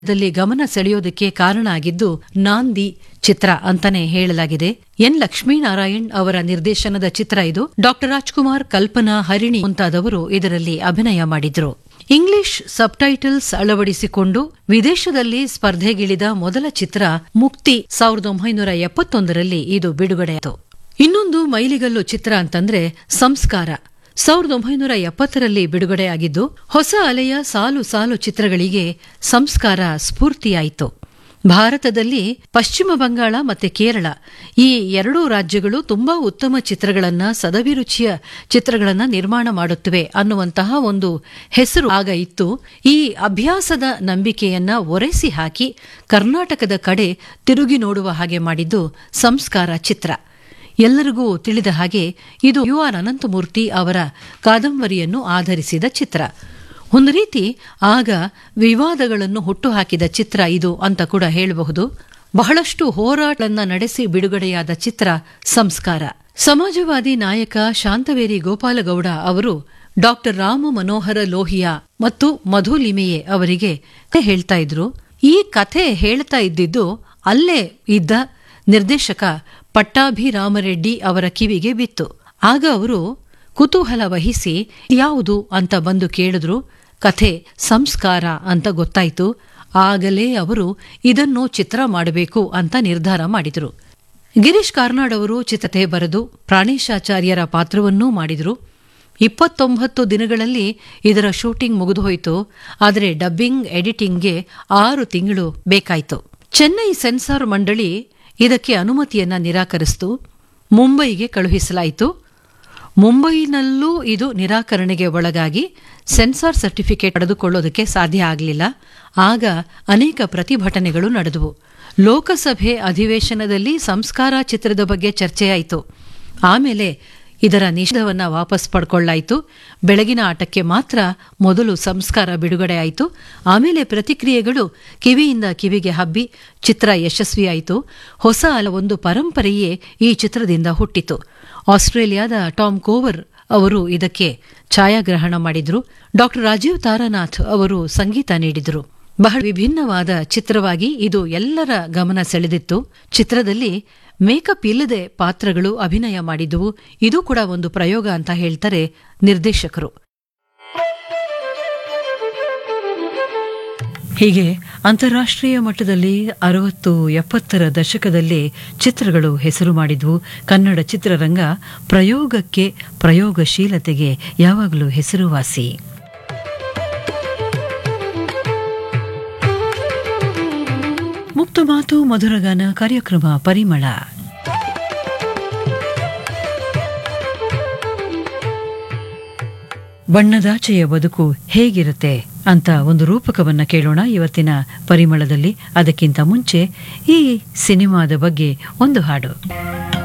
ದಲ್ಲಿ ಗಮನ ಸೆಳೆಯೋದಕ್ಕೆ ಕಾರಣ ಆಗಿದ್ದು ನಾಂದಿ ಚಿತ್ರ ಅಂತಾನೆ ಹೇಳಲಾಗಿದೆ ಎನ್ ಲಕ್ಷ್ಮೀನಾರಾಯಣ್ ಅವರ ನಿರ್ದೇಶನದ ಚಿತ್ರ ಇದು ಡಾಕ್ಟರ್ ರಾಜ್ಕುಮಾರ್ ಕಲ್ಪನಾ ಹರಿಣಿ ಮುಂತಾದವರು ಇದರಲ್ಲಿ ಅಭಿನಯ ಮಾಡಿದ್ರು ಇಂಗ್ಲಿಷ್ ಸಬ್ಟೈಟಲ್ಸ್ ಅಳವಡಿಸಿಕೊಂಡು ವಿದೇಶದಲ್ಲಿ ಸ್ಪರ್ಧೆಗಿಳಿದ ಮೊದಲ ಚಿತ್ರ ಮುಕ್ತಿ ಸಾವಿರದ ಒಂಬೈನೂರ ಎಪ್ಪತ್ತೊಂದರಲ್ಲಿ ಇದು ಬಿಡುಗಡೆಯಾಯಿತು ಇನ್ನೊಂದು ಮೈಲಿಗಲ್ಲು ಚಿತ್ರ ಅಂತಂದ್ರೆ ಸಂಸ್ಕಾರ ಸಾವಿರದ ಒಂಬೈನೂರ ಎಪ್ಪತ್ತರಲ್ಲಿ ಬಿಡುಗಡೆಯಾಗಿದ್ದು ಹೊಸ ಅಲೆಯ ಸಾಲು ಸಾಲು ಚಿತ್ರಗಳಿಗೆ ಸಂಸ್ಕಾರ ಸ್ಫೂರ್ತಿಯಾಯಿತು ಭಾರತದಲ್ಲಿ ಪಶ್ಚಿಮ ಬಂಗಾಳ ಮತ್ತೆ ಕೇರಳ ಈ ಎರಡೂ ರಾಜ್ಯಗಳು ತುಂಬಾ ಉತ್ತಮ ಚಿತ್ರಗಳನ್ನ ಸದಭಿರುಚಿಯ ಚಿತ್ರಗಳನ್ನ ನಿರ್ಮಾಣ ಮಾಡುತ್ತವೆ ಅನ್ನುವಂತಹ ಒಂದು ಹೆಸರು ಆಗ ಇತ್ತು ಈ ಅಭ್ಯಾಸದ ನಂಬಿಕೆಯನ್ನ ಒರೆಸಿ ಹಾಕಿ ಕರ್ನಾಟಕದ ಕಡೆ ತಿರುಗಿ ನೋಡುವ ಹಾಗೆ ಮಾಡಿದ್ದು ಸಂಸ್ಕಾರ ಚಿತ್ರ ಎಲ್ಲರಿಗೂ ತಿಳಿದ ಹಾಗೆ ಇದು ಯು ಆರ್ ಅನಂತಮೂರ್ತಿ ಅವರ ಕಾದಂಬರಿಯನ್ನು ಆಧರಿಸಿದ ಚಿತ್ರ ಒಂದು ರೀತಿ ಆಗ ವಿವಾದಗಳನ್ನು ಹುಟ್ಟುಹಾಕಿದ ಚಿತ್ರ ಇದು ಅಂತ ಕೂಡ ಹೇಳಬಹುದು ಬಹಳಷ್ಟು ಹೋರಾಟಗಳನ್ನ ನಡೆಸಿ ಬಿಡುಗಡೆಯಾದ ಚಿತ್ರ ಸಂಸ್ಕಾರ ಸಮಾಜವಾದಿ ನಾಯಕ ಶಾಂತವೇರಿ ಗೋಪಾಲಗೌಡ ಅವರು ಡಾಕ್ಟರ್ ರಾಮ ಮನೋಹರ ಲೋಹಿಯಾ ಮತ್ತು ಮಧು ಲಿಮೆಯೆ ಅವರಿಗೆ ಹೇಳ್ತಾ ಇದ್ರು ಈ ಕಥೆ ಹೇಳ್ತಾ ಇದ್ದಿದ್ದು ಅಲ್ಲೇ ಇದ್ದ ನಿರ್ದೇಶಕ ಪಟ್ಟಾಭಿರಾಮರೆಡ್ಡಿ ಅವರ ಕಿವಿಗೆ ಬಿತ್ತು ಆಗ ಅವರು ಕುತೂಹಲ ವಹಿಸಿ ಯಾವುದು ಅಂತ ಬಂದು ಕೇಳಿದ್ರು ಕಥೆ ಸಂಸ್ಕಾರ ಅಂತ ಗೊತ್ತಾಯ್ತು ಆಗಲೇ ಅವರು ಇದನ್ನು ಚಿತ್ರ ಮಾಡಬೇಕು ಅಂತ ನಿರ್ಧಾರ ಮಾಡಿದರು ಗಿರೀಶ್ ಕಾರ್ನಾಡ್ ಅವರು ಚಿತ್ರತೆ ಬರೆದು ಪ್ರಾಣೇಶಾಚಾರ್ಯರ ಪಾತ್ರವನ್ನೂ ಮಾಡಿದರು ಇಪ್ಪತ್ತೊಂಬತ್ತು ದಿನಗಳಲ್ಲಿ ಇದರ ಶೂಟಿಂಗ್ ಮುಗಿದುಹೋಯಿತು ಆದರೆ ಡಬ್ಬಿಂಗ್ ಎಡಿಟಿಂಗ್ಗೆ ಆರು ತಿಂಗಳು ಬೇಕಾಯಿತು ಚೆನ್ನೈ ಸೆನ್ಸಾರ್ ಮಂಡಳಿ ಇದಕ್ಕೆ ಅನುಮತಿಯನ್ನ ನಿರಾಕರಿಸಿತು ಮುಂಬೈಗೆ ಕಳುಹಿಸಲಾಯಿತು ಮುಂಬೈನಲ್ಲೂ ಇದು ನಿರಾಕರಣೆಗೆ ಒಳಗಾಗಿ ಸೆನ್ಸಾರ್ ಸರ್ಟಿಫಿಕೇಟ್ ಪಡೆದುಕೊಳ್ಳೋದಕ್ಕೆ ಸಾಧ್ಯ ಆಗಲಿಲ್ಲ ಆಗ ಅನೇಕ ಪ್ರತಿಭಟನೆಗಳು ನಡೆದವು ಲೋಕಸಭೆ ಅಧಿವೇಶನದಲ್ಲಿ ಸಂಸ್ಕಾರ ಚಿತ್ರದ ಬಗ್ಗೆ ಚರ್ಚೆಯಾಯಿತು ಆಮೇಲೆ ಇದರ ನಿಷೇಧವನ್ನ ವಾಪಸ್ ಪಡ್ಕೊಳ್ಳಾಯಿತು ಬೆಳಗಿನ ಆಟಕ್ಕೆ ಮಾತ್ರ ಮೊದಲು ಸಂಸ್ಕಾರ ಬಿಡುಗಡೆಯಾಯಿತು ಆಮೇಲೆ ಪ್ರತಿಕ್ರಿಯೆಗಳು ಕಿವಿಯಿಂದ ಕಿವಿಗೆ ಹಬ್ಬಿ ಚಿತ್ರ ಯಶಸ್ವಿಯಾಯಿತು ಹೊಸ ಒಂದು ಪರಂಪರೆಯೇ ಈ ಚಿತ್ರದಿಂದ ಹುಟ್ಟಿತು ಆಸ್ಟ್ರೇಲಿಯಾದ ಟಾಮ್ ಕೋವರ್ ಅವರು ಇದಕ್ಕೆ ಛಾಯಾಗ್ರಹಣ ಮಾಡಿದ್ರು ಡಾಕ್ಟರ್ ರಾಜೀವ್ ತಾರಾನಾಥ್ ಅವರು ಸಂಗೀತ ನೀಡಿದರು ಬಹಳ ವಿಭಿನ್ನವಾದ ಚಿತ್ರವಾಗಿ ಇದು ಎಲ್ಲರ ಗಮನ ಸೆಳೆದಿತ್ತು ಚಿತ್ರದಲ್ಲಿ ಮೇಕಪ್ ಇಲ್ಲದೆ ಪಾತ್ರಗಳು ಅಭಿನಯ ಮಾಡಿದ್ದುವು ಇದು ಕೂಡ ಒಂದು ಪ್ರಯೋಗ ಅಂತ ಹೇಳ್ತಾರೆ ನಿರ್ದೇಶಕರು ಹೀಗೆ ಅಂತಾರಾಷ್ಟ್ರೀಯ ಮಟ್ಟದಲ್ಲಿ ಅರವತ್ತು ಎಪ್ಪತ್ತರ ದಶಕದಲ್ಲಿ ಚಿತ್ರಗಳು ಹೆಸರು ಮಾಡಿದ್ವು ಕನ್ನಡ ಚಿತ್ರರಂಗ ಪ್ರಯೋಗಕ್ಕೆ ಪ್ರಯೋಗಶೀಲತೆಗೆ ಯಾವಾಗಲೂ ಹೆಸರುವಾಸಿ ಮುಕ್ತ ಮಾತು ಮಧುರಗಾನ ಕಾರ್ಯಕ್ರಮ ಪರಿಮಳ ಬಣ್ಣದಾಚೆಯ ಬದುಕು ಹೇಗಿರುತ್ತೆ ಅಂತ ಒಂದು ರೂಪಕವನ್ನ ಕೇಳೋಣ ಇವತ್ತಿನ ಪರಿಮಳದಲ್ಲಿ ಅದಕ್ಕಿಂತ ಮುಂಚೆ ಈ ಸಿನಿಮಾದ ಬಗ್ಗೆ ಒಂದು ಹಾಡು